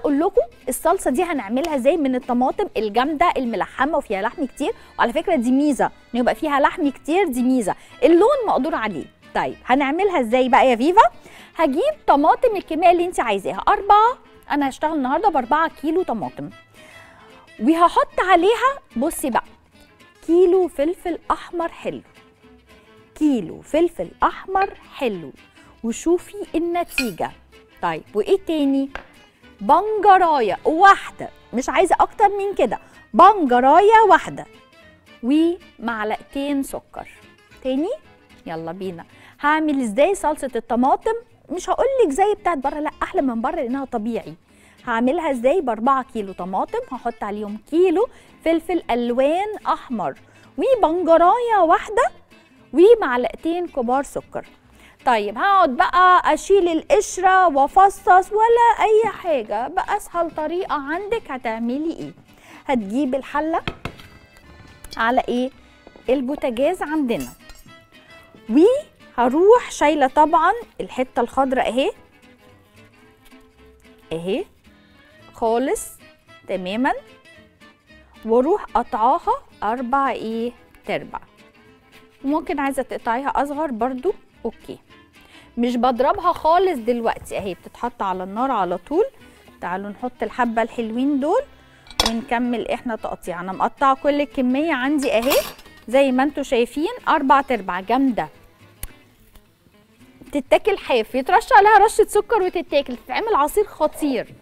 اقول لكم الصلصه دي هنعملها ازاي من الطماطم الجامده الملحمه وفيها لحم كتير وعلى فكره دي ميزه ان يبقى فيها لحم كتير دي ميزه اللون مقدور عليه طيب هنعملها ازاي بقى يا فيفا هجيب طماطم الكميه اللي انت عايزاها أربعة انا هشتغل النهارده بأربعة كيلو طماطم وهحط عليها بصي بقى كيلو فلفل احمر حلو كيلو فلفل احمر حلو وشوفي النتيجه طيب وايه تاني بنجرايه واحده مش عايزه اكتر من كده بنجرايه واحده ومعلقتين سكر تاني يلا بينا هعمل ازاي صلصه الطماطم مش هقولك زي بتاعت بره لا احلى من بره لانها طبيعي هعملها ازاي باربعة كيلو طماطم هحط عليهم كيلو فلفل الوان احمر وبنجرايه واحده ومعلقتين كبار سكر طيب هقعد بقى اشيل القشره وافصص ولا اي حاجه بقى اسهل طريقه عندك هتعملي ايه هتجيبي الحله على ايه البوتاجاز عندنا وهروح شايله طبعا الحته الخضراء اهي اهي خالص تماما واروح قطعاها اربع ايه تربع ممكن عايزه تقطعيها اصغر برضو اوكي مش بضربها خالص دلوقتي اهي بتتحط على النار على طول تعالوا نحط الحبه الحلوين دول ونكمل احنا تقطيع انا مقطعه كل الكميه عندي اهي زي ما انتم شايفين اربع تربع جامده تتاكل حاف يترش عليها رشه سكر وتتاكل تتعمل عصير خطير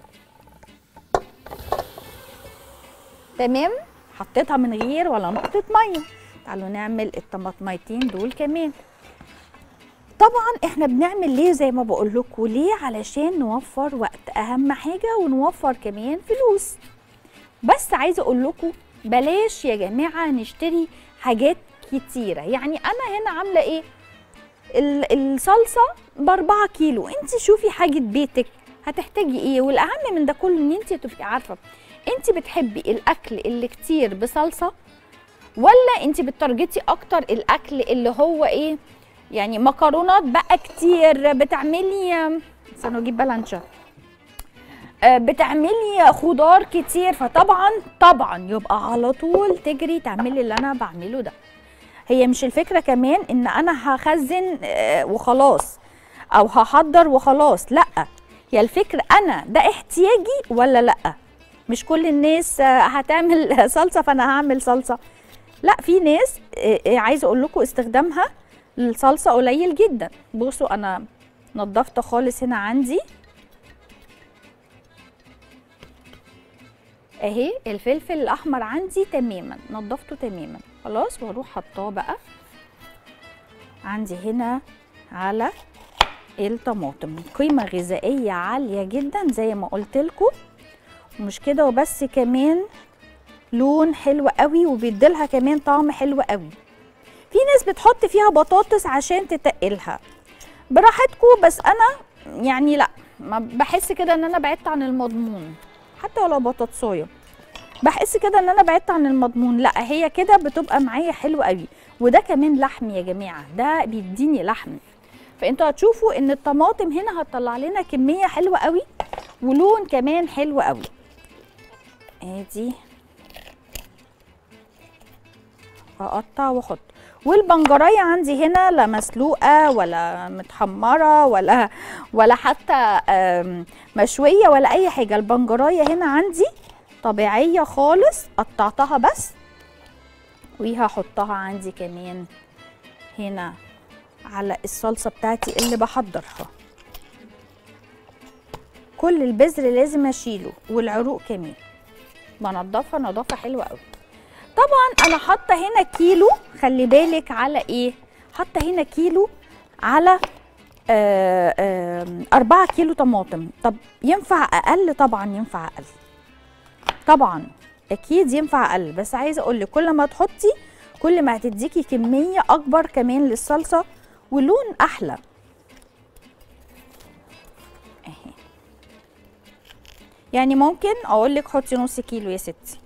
تمام حطيتها من غير ولا نقطه ميه تعالوا نعمل الطماطميتين دول كمان طبعا احنا بنعمل ليه زي ما بقول لكم ليه علشان نوفر وقت اهم حاجه ونوفر كمان فلوس بس عايزه اقول لكم بلاش يا جماعه نشتري حاجات كتيره يعني انا هنا عامله ايه ال- الصلصه باربعة كيلو انت شوفي حاجه بيتك هتحتاجي ايه والاهم من ده كله ان انت تبقي عارفه انت بتحبي الاكل اللي كتير بصلصه ولا انت بتارجتي اكتر الاكل اللي هو ايه يعني مكرونات بقى كتير بتعملي استنوا اجيب بلانشا آه، بتعملي خضار كتير فطبعا طبعا يبقى على طول تجري تعملي اللي انا بعمله ده هي مش الفكره كمان ان انا هخزن آه، وخلاص او هحضر وخلاص لا هي الفكره انا ده احتياجي ولا لا مش كل الناس آه، هتعمل صلصه فانا هعمل صلصه لا في ناس آه، آه، عايزه اقول لكم استخدامها للصلصه قليل جدا بصوا انا نضفت خالص هنا عندي اهي الفلفل الاحمر عندي تماما نضفته تماما خلاص واروح حطاه بقى عندي هنا على الطماطم قيمه غذائيه عاليه جدا زي ما قلت لكم ومش كده وبس كمان لون حلو قوي وبيديلها كمان طعم حلو قوي في ناس بتحط فيها بطاطس عشان تتقلها براحتكم بس انا يعني لا ما بحس كده ان انا بعدت عن المضمون حتى ولو بطاطسايه بحس كده ان انا بعدت عن المضمون لا هي كده بتبقى معايا حلو قوي وده كمان لحم يا جماعه ده بيديني لحم فانتوا هتشوفوا ان الطماطم هنا هتطلع لنا كميه حلوه قوي ولون كمان حلو قوي ادي اقطع واحط والبنجرية عندي هنا لا مسلوقة ولا متحمرة ولا ولا حتى آم، مشوية ولا أي حاجة البنجرية هنا عندي طبيعية خالص قطعتها بس وهحطها عندي كمان هنا على الصلصة بتاعتي اللي بحضرها كل البذر لازم اشيله والعروق كمان بنضفها نظافة حلوة قوي طبعا انا حاطه هنا كيلو خلي بالك على ايه حاطه هنا كيلو على آه آه أربعة كيلو طماطم طب ينفع أقل طبعا ينفع أقل طبعا أكيد ينفع أقل بس عايزة أقول لك كل ما تحطي كل ما هتديكي كمية أكبر كمان للصلصة ولون أحلى أهي يعني ممكن أقول لك حطي نص كيلو يا ستي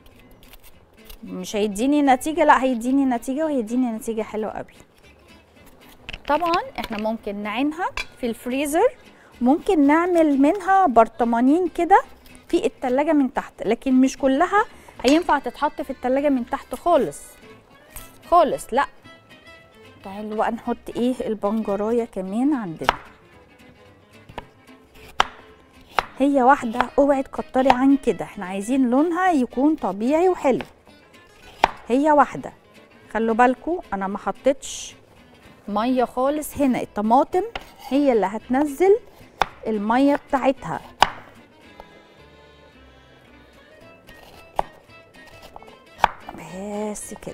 مش هيديني نتيجة لا هيديني نتيجة وهيديني نتيجة حلوة قوي طبعا احنا ممكن نعينها في الفريزر ممكن نعمل منها برطمانين كده في التلاجة من تحت لكن مش كلها هينفع تتحط في التلاجة من تحت خالص خالص لا تعالوا بقى نحط ايه البنجرايه كمان عندنا هي واحده اوعي تكتري عن كده احنا عايزين لونها يكون طبيعي وحلو هي واحده خلوا بالكم انا ما حطيتش ميه خالص هنا الطماطم هي اللي هتنزل الميه بتاعتها بس كده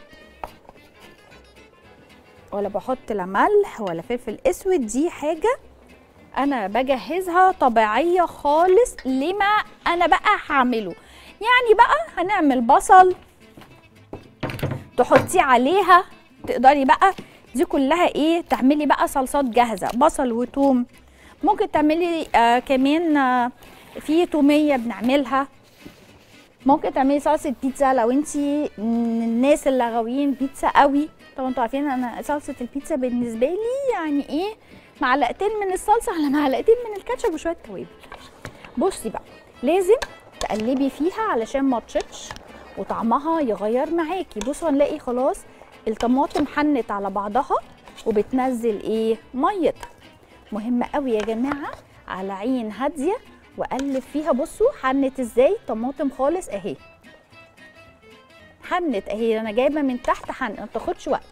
ولا بحط لا ملح ولا فلفل اسود دي حاجه انا بجهزها طبيعيه خالص لما انا بقى هعمله يعني بقى هنعمل بصل تحطيه عليها تقدري بقى دي كلها ايه تعملي بقى صلصات جاهزه بصل وتوم ممكن تعملي آه كمان آه في توميه بنعملها ممكن تعملي صلصه بيتزا لو انت من الناس اللي غاويين بيتزا قوي طبعا انتوا عارفين انا صلصه البيتزا بالنسبه لي يعني ايه معلقتين من الصلصه على معلقتين من الكاتشب وشويه توابل بصي بقى لازم تقلبي فيها علشان ما تشطش وطعمها يغير معاكي بصوا هنلاقي خلاص الطماطم حنت على بعضها وبتنزل ايه ميتها مهم قوي يا جماعه على عين هاديه واقلب فيها بصوا حنت ازاي طماطم خالص اهي حنت اهي انا جايبه من تحت حن ما بتاخدش وقت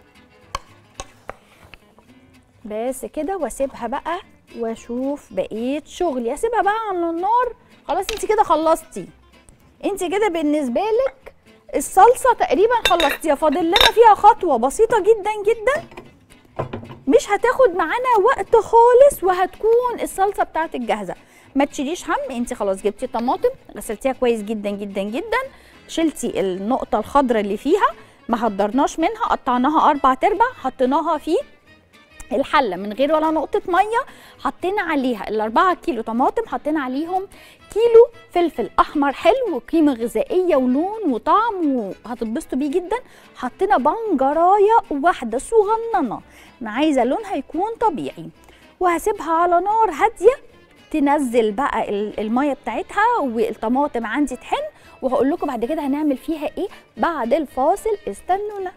بس كده واسيبها بقى واشوف بقيه شغلي اسيبها بقى على النار خلاص انت كده خلصتي انت كده بالنسبه لك الصلصه تقريبا خلصتيها فاضل لنا فيها خطوه بسيطه جدا جدا مش هتاخد معانا وقت خالص وهتكون الصلصه بتاعتك جاهزه ما تشيليش هم انت خلاص جبتي طماطم غسلتيها كويس جدا جدا جدا شلتي النقطه الخضراء اللي فيها ما هدرناش منها قطعناها اربع تربع حطيناها في الحله من غير ولا نقطه ميه حطينا عليها الاربعة كيلو طماطم حطينا عليهم كيلو فلفل احمر حلو وقيمه غذائيه ولون وطعم وهتتبسطوا بيه جدا حطينا بنجرايه واحده صغننه انا عايزه لونها يكون طبيعي وهسيبها على نار هاديه تنزل بقى الميه بتاعتها والطماطم عندي تحن وهقول لكم بعد كده هنعمل فيها ايه بعد الفاصل استنونا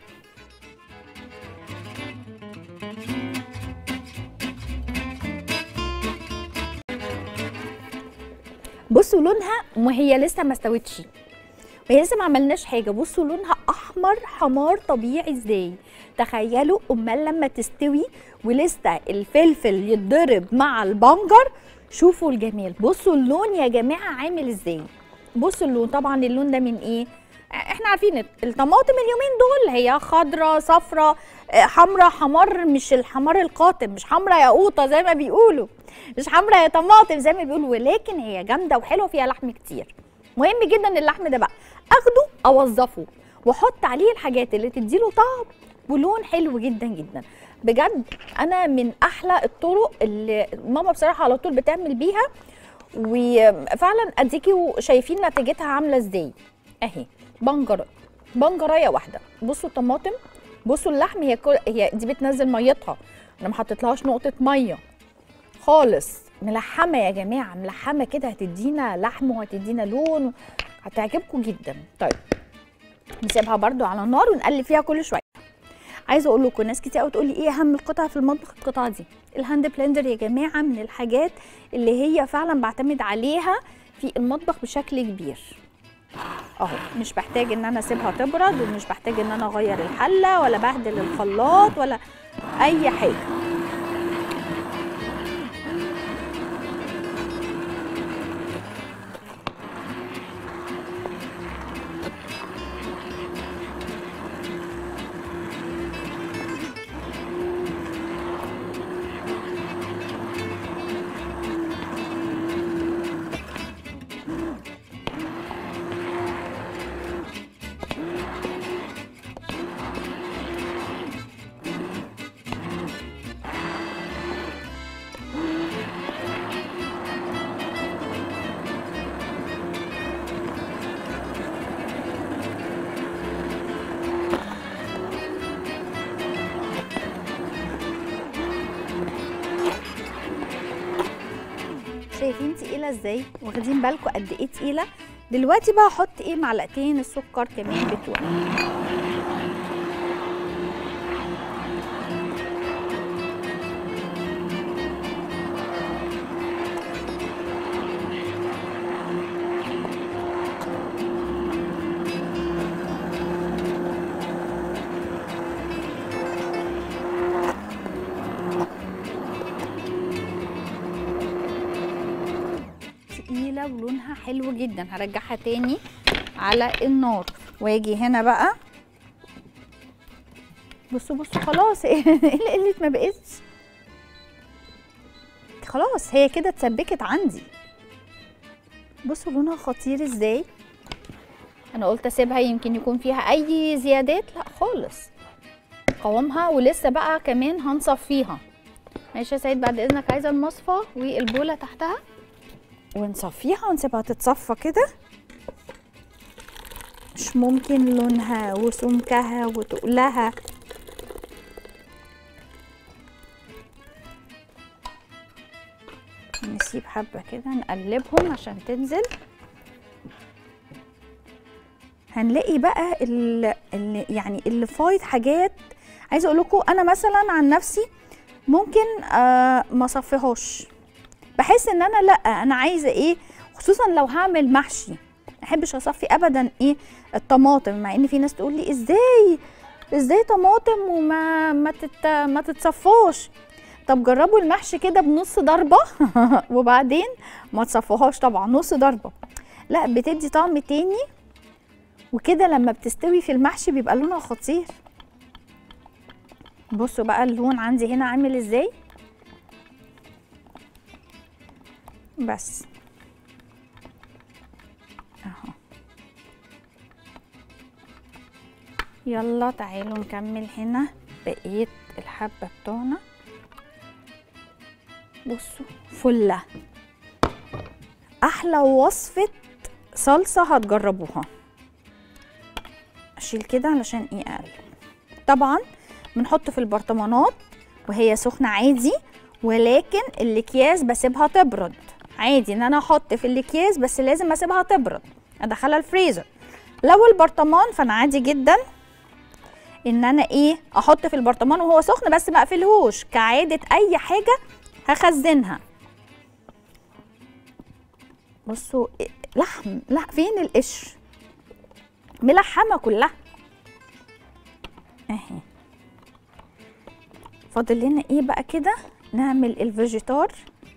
بصوا لونها وهي لسه ما استوتش وهي لسه ما عملناش حاجه بصوا لونها احمر حمار طبيعي ازاي تخيلوا امال لما تستوي ولسه الفلفل يتضرب مع البنجر شوفوا الجمال بصوا اللون يا جماعه عامل ازاي بصوا اللون طبعا اللون ده من ايه احنا عارفين الطماطم اليومين دول هي خضرة صفرة حمرة حمار مش الحمار القاتم مش حمرة يا قوطة زي ما بيقولوا مش حمرة يا طماطم زي ما بيقولوا ولكن هي جامدة وحلوة فيها لحم كتير مهم جدا اللحم ده بقى اخده اوظفه واحط عليه الحاجات اللي تديله طعم ولون حلو جدا جدا بجد انا من احلى الطرق اللي ماما بصراحه على طول بتعمل بيها وفعلا اديكي شايفين نتيجتها عامله ازاي اهي بنجر بنجرايه واحده بصوا الطماطم بصوا اللحم هي كل هي دي بتنزل ميتها انا ما حطيتلهاش نقطه ميه خالص ملحمه يا جماعه ملحمه كده هتدينا لحم وهتدينا لون هتعجبكم جدا طيب نسيبها برده على النار ونقلب فيها كل شويه عايزه اقول لكم ناس كتير قوي تقول لي ايه اهم القطع في المطبخ القطعه دي الهاند بلندر يا جماعه من الحاجات اللي هي فعلا بعتمد عليها في المطبخ بشكل كبير اهو مش بحتاج ان انا اسيبها تبرد ومش بحتاج ان انا اغير الحله ولا بهدل الخلاط ولا اي حاجه تقيله ازاي واخدين بالكم قد ايه تقيله دلوقتي بقى احط ايه معلقتين السكر كمان بتوعي تقيله ولونها حلو جدا هرجعها تاني على النار واجي هنا بقى بصوا بصوا خلاص ايه اللي قلت ما بقتش خلاص هي كده اتسبكت عندي بصوا لونها خطير ازاي انا قلت اسيبها يمكن يكون فيها اي زيادات لا خالص قوامها ولسه بقى كمان هنصفيها ماشي يا سيد بعد اذنك عايزه المصفى والبوله تحتها ونصفيها ونسيبها تتصفى كده مش ممكن لونها وسمكها وتقلها نسيب حبة كده نقلبهم عشان تنزل هنلاقي بقى ال ال يعني اللي فايض حاجات عايزه اقول لكم انا مثلا عن نفسي ممكن آه ما اصفيهاش بحس ان انا لا انا عايزه ايه خصوصا لو هعمل محشي ما احبش اصفي ابدا ايه الطماطم مع ان في ناس تقول لي ازاي ازاي طماطم وما ما تت ما تتصفاش طب جربوا المحشي كده بنص ضربه وبعدين ما تصفوهاش طبعا نص ضربه لا بتدي طعم تاني وكده لما بتستوي في المحشي بيبقى لونها خطير بصوا بقى اللون عندي هنا عامل ازاي بس اهو يلا تعالوا نكمل هنا بقية الحبة بتوعنا بصوا فلة احلى وصفة صلصة هتجربوها اشيل كده علشان ايه اقلب طبعا بنحط في البرطمانات وهي سخنة عادي ولكن الاكياس بسيبها تبرد عادي ان انا احط في الاكياس بس لازم اسيبها تبرد ادخلها الفريزر لو البرطمان فانا عادي جدا ان انا ايه احط في البرطمان وهو سخن بس ما اقفلهوش كعاده اي حاجه هخزنها بصوا إيه، لحم لا فين القشر ملحمه كلها اهي فاضل لنا ايه بقى كده نعمل الفيجيتار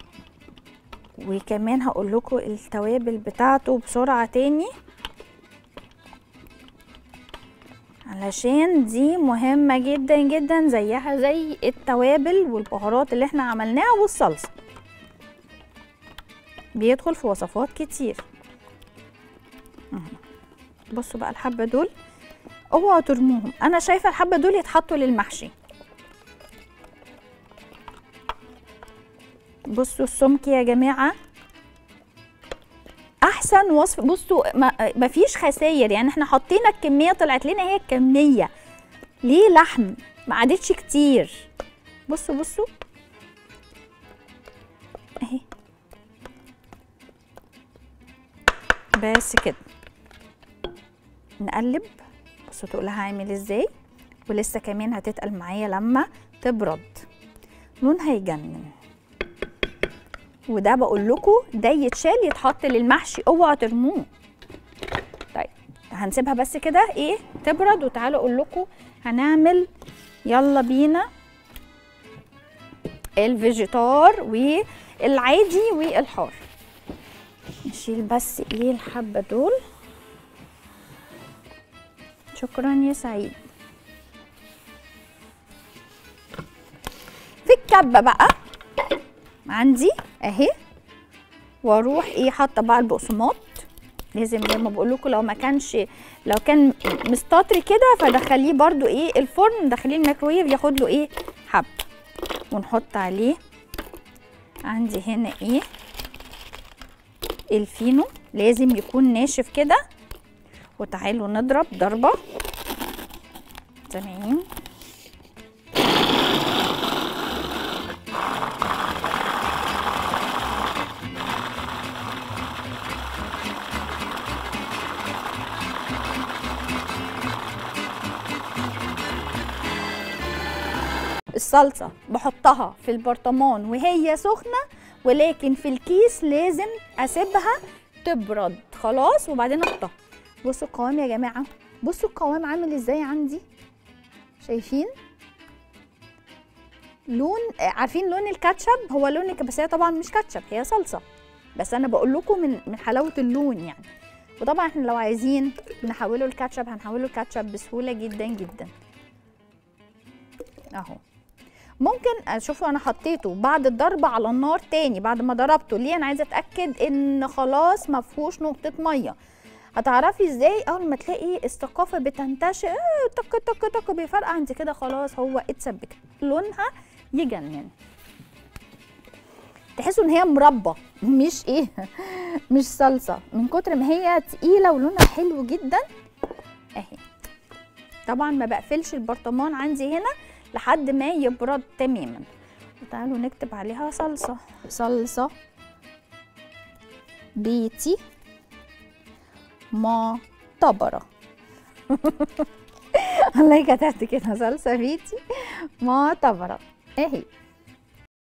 وكمان هقول لكم التوابل بتاعته بسرعه تاني علشان دي مهمه جدا جدا زيها زي التوابل والبهارات اللي احنا عملناها والصلصه بيدخل في وصفات كتير أهو. بصوا بقى الحبه دول اوعوا ترموهم انا شايفه الحبه دول يتحطوا للمحشي بصوا السمك يا جماعه احسن وصف بصوا ما ما فيش خساير يعني احنا حطينا الكميه طلعت لنا هي الكميه ليه لحم ما عادتش كتير بصوا بصوا اهي بس كده نقلب بصوا تقولها عامل ازاي ولسه كمان هتتقل معايا لما تبرد لونها يجنن وده بقول لكم ده يتشال يتحط للمحشي اوعوا ترموه طيب هنسيبها بس كده ايه تبرد وتعالوا اقول لكم هنعمل يلا بينا الفيجيتار والعادي والحار نشيل بس ايه الحبه دول شكرا يا سعيد في الكبه بقى عندي اهي واروح ايه حاطه بقى البقسماط لازم زي ما بقول لكم لو ما كانش لو كان مستطري كده فدخليه برده ايه الفرن دخليه الميكرويف ياخد له ايه حب ونحط عليه عندي هنا ايه الفينو لازم يكون ناشف كده وتعالوا نضرب ضربه تمام الصلصه بحطها في البرطمان وهي سخنه ولكن في الكيس لازم اسيبها تبرد خلاص وبعدين احطها بصوا القوام يا جماعه بصوا القوام عامل ازاي عندي شايفين لون آه، عارفين لون الكاتشب هو لون الك- بس هي طبعا مش كاتشب هي صلصه بس انا بقول لكم من من حلاوه اللون يعني وطبعا احنا لو عايزين نحوله الكاتشب هنحوله الكاتشب بسهوله جدا جدا اهو ممكن اشوفوا انا حطيته بعد الضرب على النار تاني بعد ما ضربته ليه انا عايزه اتاكد ان خلاص ما فيهوش نقطه ميه هتعرفي ازاي اول ما تلاقي الثقافه بتنتشر آه، تك تك تك بيفرقع انت كده خلاص هو اتسبك لونها يجنن تحسوا ان هي مربى مش ايه مش صلصه من كتر ما هي تقيله ولونها حلو جدا اهي طبعا ما بقفلش البرطمان عندي هنا لحد ما يبرد تماما تعالوا نكتب عليها صلصه صلصه بيتي معتبره والله كتبت كده صلصه بيتي معتبره اهي